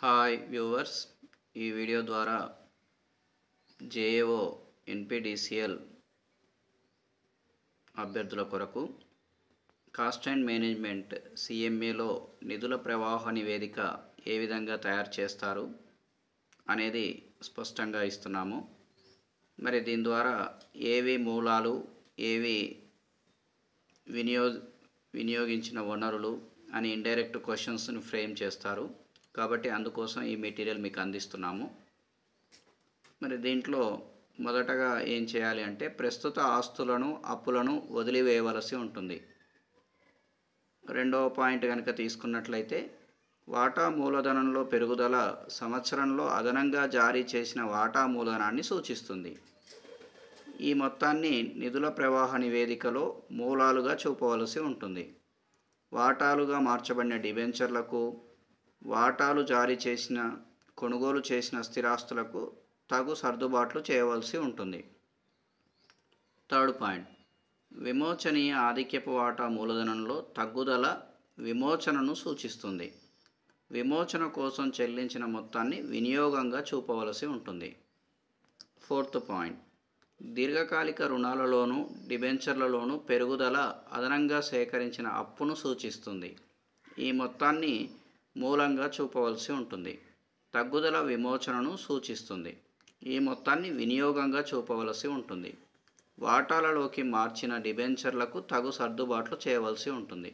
hi viewers ఈ video ద్వారా JAO NPDCL అభ్యర్థుల కొరకు కాస్ట్ అండ్ మేనేజ్మెంట్ సిఎంఏలో నిధుల ప్రవాహ నివేదిక ఏ విధంగా తయారు చేస్తారు అనేది స్పష్టంగా ఇస్తున్నాము మరి దీని ద్వారా ఏవి మూలాలు ఏవి వినియో వినియోగించిన వనరులు అని ఇండైరెక్ట్ క్వశ్చన్స్ని ఫ్రేమ్ చేస్తారు కాబట్టి అందుకోసం ఈ మెటీరియల్ మీకు అందిస్తున్నాము మరి దీంట్లో మొదటగా ఏం చేయాలి అంటే ప్రస్తుత ఆస్తులను అప్పులను వదిలివేయవలసి ఉంటుంది రెండవ పాయింట్ కనుక తీసుకున్నట్లయితే వాటా మూలధనంలో పెరుగుదల సంవత్సరంలో అదనంగా జారీ చేసిన వాటా మూలధనాన్ని సూచిస్తుంది ఈ మొత్తాన్ని నిధుల ప్రవాహ నివేదికలో మూలాలుగా చూపవలసి ఉంటుంది వాటాలుగా మార్చబడిన డిబెంచర్లకు వాటాలు జారీ చేసిన కొనుగోలు చేసిన స్థిరాస్తులకు తగు సర్దుబాట్లు చేయవలసి ఉంటుంది థర్డ్ పాయింట్ విమోచనీయ ఆధిక్యపు వాటా మూలధనంలో తగ్గుదల విమోచనను సూచిస్తుంది విమోచన కోసం చెల్లించిన మొత్తాన్ని వినియోగంగా చూపవలసి ఉంటుంది ఫోర్త్ పాయింట్ దీర్ఘకాలిక రుణాలలోనూ డిబెంచర్లలోనూ పెరుగుదల అదనంగా సేకరించిన అప్పును సూచిస్తుంది ఈ మొత్తాన్ని మూలంగా చూపవలసి ఉంటుంది తగ్గుదల విమోచనను సూచిస్తుంది ఈ మొత్తాన్ని వినియోగంగా చూపవలసి ఉంటుంది వాటాలలోకి మార్చిన డిబెంచర్లకు తగు సర్దుబాట్లు చేయవలసి ఉంటుంది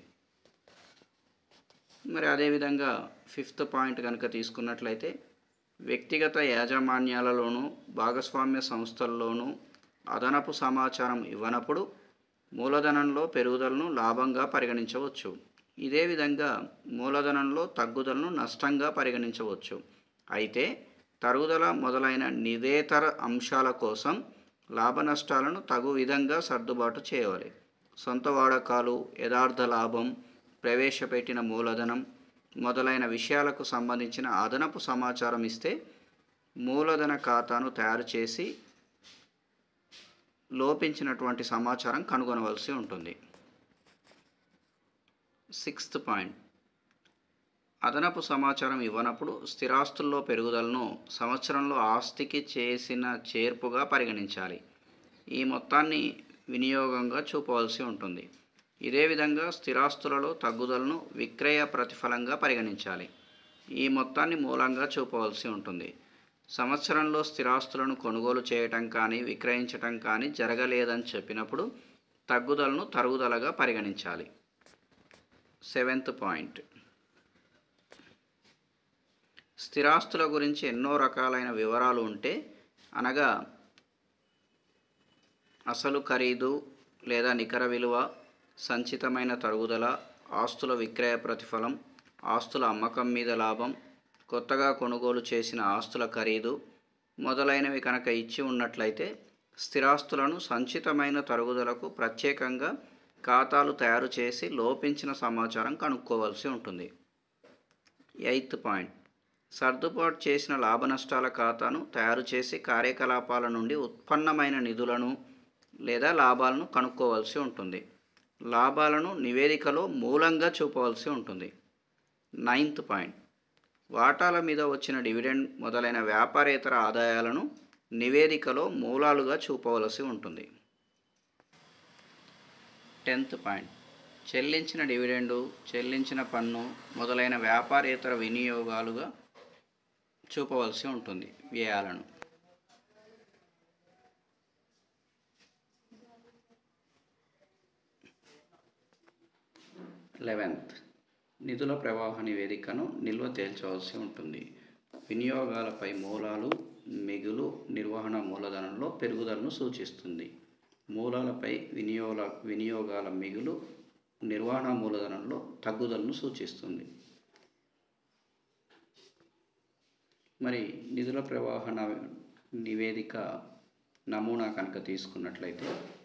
మరి అదేవిధంగా ఫిఫ్త్ పాయింట్ కనుక తీసుకున్నట్లయితే వ్యక్తిగత యాజమాన్యాలలోనూ భాగస్వామ్య సంస్థల్లోనూ అదనపు సమాచారం ఇవ్వనప్పుడు మూలధనంలో పెరుగుదలను లాభంగా పరిగణించవచ్చు ఇదే విధంగా మూలధనంలో తగ్గుదలను నష్టంగా పరిగణించవచ్చు అయితే తరుగుదల మొదలైన నిదేతర అంశాల కోసం లాభ నష్టాలను తగు విధంగా సర్దుబాటు చేయాలి సొంత వాడకాలు యథార్థ లాభం ప్రవేశపెట్టిన మూలధనం మొదలైన విషయాలకు సంబంధించిన అదనపు సమాచారం ఇస్తే మూలధన ఖాతాను తయారు చేసి లోపించినటువంటి సమాచారం కనుగొనవలసి ఉంటుంది సిక్స్త్ పాయింట్ అదనపు సమాచారం ఇవ్వనప్పుడు స్థిరాస్తుల్లో పెరుగుదలను సంవత్సరంలో ఆస్తికి చేసిన చేర్పుగా పరిగణించాలి ఈ మొత్తాన్ని వినియోగంగా చూపవలసి ఉంటుంది ఇదే విధంగా స్థిరాస్తులలో తగ్గుదలను విక్రయ ప్రతిఫలంగా పరిగణించాలి ఈ మొత్తాన్ని మూలంగా చూపవలసి ఉంటుంది సంవత్సరంలో స్థిరాస్తులను కొనుగోలు చేయటం కానీ విక్రయించటం కానీ జరగలేదని చెప్పినప్పుడు తగ్గుదలను తరుగుదలగా పరిగణించాలి సెవెంత్ పాయింట్ స్థిరాస్తుల గురించి ఎన్నో రకాలైన వివరాలు ఉంటే అనగా అసలు ఖరీదు లేదా నికర విలువ సంచితమైన తరుగుదల ఆస్తుల విక్రయ ప్రతిఫలం ఆస్తుల అమ్మకం మీద లాభం కొత్తగా కొనుగోలు చేసిన ఆస్తుల ఖరీదు మొదలైనవి కనుక ఇచ్చి ఉన్నట్లయితే స్థిరాస్తులను సంచితమైన తరుగుదలకు ప్రత్యేకంగా ఖాతాలు తయారు చేసి లోపించిన సమాచారం కనుక్కోవాల్సి ఉంటుంది ఎయిత్ పాయింట్ సర్దుబాటు చేసిన లాభ నష్టాల ఖాతాను తయారు చేసి కార్యకలాపాల నుండి ఉత్పన్నమైన నిధులను లేదా లాభాలను కనుక్కోవాల్సి ఉంటుంది లాభాలను నివేదికలో మూలంగా చూపవలసి ఉంటుంది నైన్త్ పాయింట్ వాటాల మీద వచ్చిన డివిడెండ్ మొదలైన వ్యాపారేతర ఆదాయాలను నివేదికలో మూలాలుగా చూపవలసి ఉంటుంది టెన్త్ పాయింట్ చెల్లించిన డివిడెండు చెల్లించిన పన్ను మొదలైన వ్యాపారేతర వినియోగాలుగా చూపవలసి ఉంటుంది వ్యయాలను లెవెన్త్ నిధుల ప్రవాహ నివేదికను నిల్వ తేల్చవలసి ఉంటుంది వినియోగాలపై మూలాలు మిగులు నిర్వహణ మూలధనంలో పెరుగుదలను సూచిస్తుంది మూలాలపై వినియోగ వినియోగాల మిగులు నిర్వహణ మూలధనంలో తగ్గుదలను సూచిస్తుంది మరి నిధుల ప్రవాహ నివేదిక నమూనా కనుక తీసుకున్నట్లయితే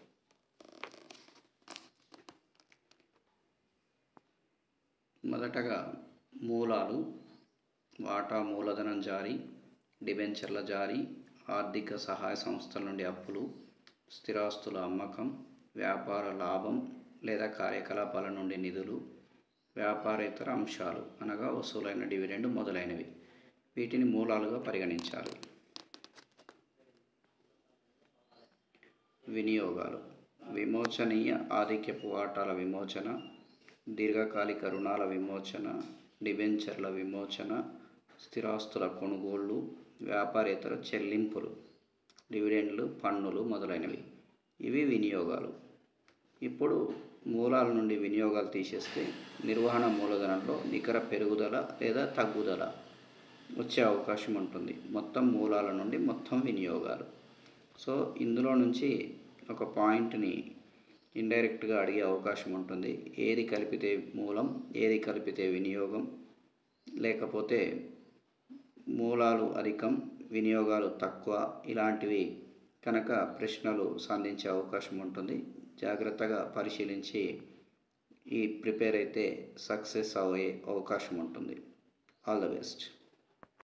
మొదటగా మూలాలు వాటా మూలధనం జారీ డిబెంచర్ల జారీ ఆర్థిక సహాయ సంస్థల నుండి అప్పులు స్థిరాస్తుల అమ్మకం వ్యాపార లాభం లేదా కార్యకలాపాల నుండి నిధులు వ్యాపారేతర అంశాలు అనగా వసూలైన డివిడెండ్ మొదలైనవి వీటిని మూలాలుగా పరిగణించాలి వినియోగాలు విమోచనీయ ఆధిక్యపు వాటాల విమోచన దీర్ఘకాలిక రుణాల విమోచన డిబెంచర్ల విమోచన స్థిరాస్తుల కొనుగోళ్ళు వ్యాపారేతర చెల్లింపులు డివిడెండ్లు పన్నులు మొదలైనవి ఇవి వినియోగాలు ఇప్పుడు మూలాల నుండి వినియోగాలు తీసేస్తే నిర్వహణ మూలధనంలో నికర పెరుగుదల లేదా తగ్గుదల వచ్చే అవకాశం ఉంటుంది మొత్తం మూలాల నుండి మొత్తం వినియోగాలు సో ఇందులో నుంచి ఒక పాయింట్ని ఇండైరెక్ట్గా అడిగే అవకాశం ఉంటుంది ఏది కలిపితే మూలం ఏది కలిపితే వినియోగం లేకపోతే మూలాలు అధికం వినియోగాలు తక్కువ ఇలాంటివి కనుక ప్రశ్నలు సంధించే అవకాశం ఉంటుంది జాగ్రత్తగా పరిశీలించి ఈ ప్రిపేర్ అయితే సక్సెస్ అయ్యే అవకాశం ఉంటుంది ఆల్ ద బెస్ట్